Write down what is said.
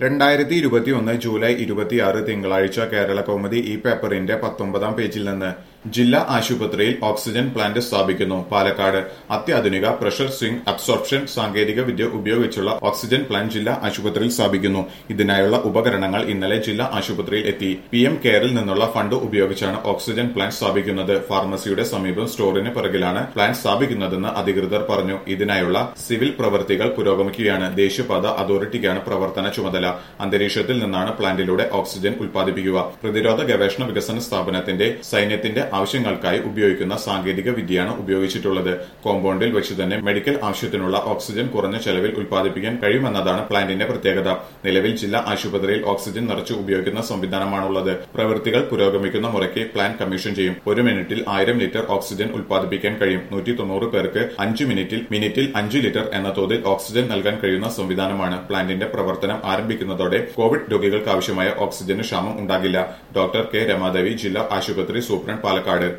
രണ്ടായിരത്തി ഇരുപത്തിയൊന്ന് ജൂലൈ ഇരുപത്തിയാറ് തിങ്കളാഴ്ച കേരള കൗമുദി ഈ പേപ്പറിന്റെ പത്തൊമ്പതാം പേജിൽ നിന്ന് ജില്ലാ ആശുപത്രിയിൽ ഓക്സിജൻ പ്ലാന്റ് സ്ഥാപിക്കുന്നു പാലക്കാട് അത്യാധുനിക പ്രഷർ സ്വിംഗ് അബ്സോർപ്ഷൻ സാങ്കേതിക വിദ്യ ഉപയോഗിച്ചുള്ള ഓക്സിജൻ പ്ലാന്റ് ജില്ലാ ആശുപത്രിയിൽ സ്ഥാപിക്കുന്നു ഇതിനായുള്ള ഉപകരണങ്ങൾ ഇന്നലെ ജില്ലാ ആശുപത്രിയിൽ എത്തി പി എം കെയറിൽ നിന്നുള്ള ഫണ്ട് ഉപയോഗിച്ചാണ് ഓക്സിജൻ പ്ലാന്റ് സ്ഥാപിക്കുന്നത് ഫാർമസിയുടെ സമീപം സ്റ്റോറിന് പിറകിലാണ് പ്ലാന്റ് സ്ഥാപിക്കുന്നതെന്ന് അധികൃതർ പറഞ്ഞു ഇതിനായുള്ള സിവിൽ പ്രവൃത്തികൾ പുരോഗമിക്കുകയാണ് ദേശീയപാത അതോറിറ്റിക്കാണ് പ്രവർത്തന ചുമതല അന്തരീക്ഷത്തിൽ നിന്നാണ് പ്ലാന്റിലൂടെ ഓക്സിജൻ ഉൽപ്പാദിപ്പിക്കുക പ്രതിരോധ ഗവേഷണ വികസന സ്ഥാപനത്തിന്റെ സൈന്യത്തിന്റെ ആവശ്യങ്ങൾക്കായി ഉപയോഗിക്കുന്ന സാങ്കേതിക വിദ്യയാണ് ഉപയോഗിച്ചിട്ടുള്ളത് കോമ്പൗണ്ടിൽ വെച്ച് തന്നെ മെഡിക്കൽ ആവശ്യത്തിനുള്ള ഓക്സിജൻ കുറഞ്ഞ ചെലവിൽ ഉൽപ്പാദിപ്പിക്കാൻ കഴിയുമെന്നതാണ് പ്ലാന്റിന്റെ പ്രത്യേകത നിലവിൽ ജില്ലാ ആശുപത്രിയിൽ ഓക്സിജൻ നിറച്ച് ഉപയോഗിക്കുന്ന സംവിധാനമാണുള്ളത് പ്രവൃത്തികൾ പുരോഗമിക്കുന്ന മുറയ്ക്ക് പ്ലാന്റ് കമ്മീഷൻ ചെയ്യും ഒരു മിനിറ്റിൽ ആയിരം ലിറ്റർ ഓക്സിജൻ ഉൽപ്പാദിപ്പിക്കാൻ കഴിയും നൂറ്റി തൊണ്ണൂറ് പേർക്ക് അഞ്ച് മിനിറ്റിൽ മിനിറ്റിൽ അഞ്ച് ലിറ്റർ എന്ന തോതിൽ ഓക്സിജൻ നൽകാൻ കഴിയുന്ന സംവിധാനമാണ് പ്ലാന്റിന്റെ പ്രവർത്തനം ആരംഭിക്കുന്നതോടെ കോവിഡ് രോഗികൾക്ക് ആവശ്യമായ ഓക്സിജന് ക്ഷാമം ഉണ്ടാകില്ല ഡോക്ടർ കെ രമാദേവി ജില്ലാ ആശുപത്രി സൂപ്രണ്ട് പാലക്കാട്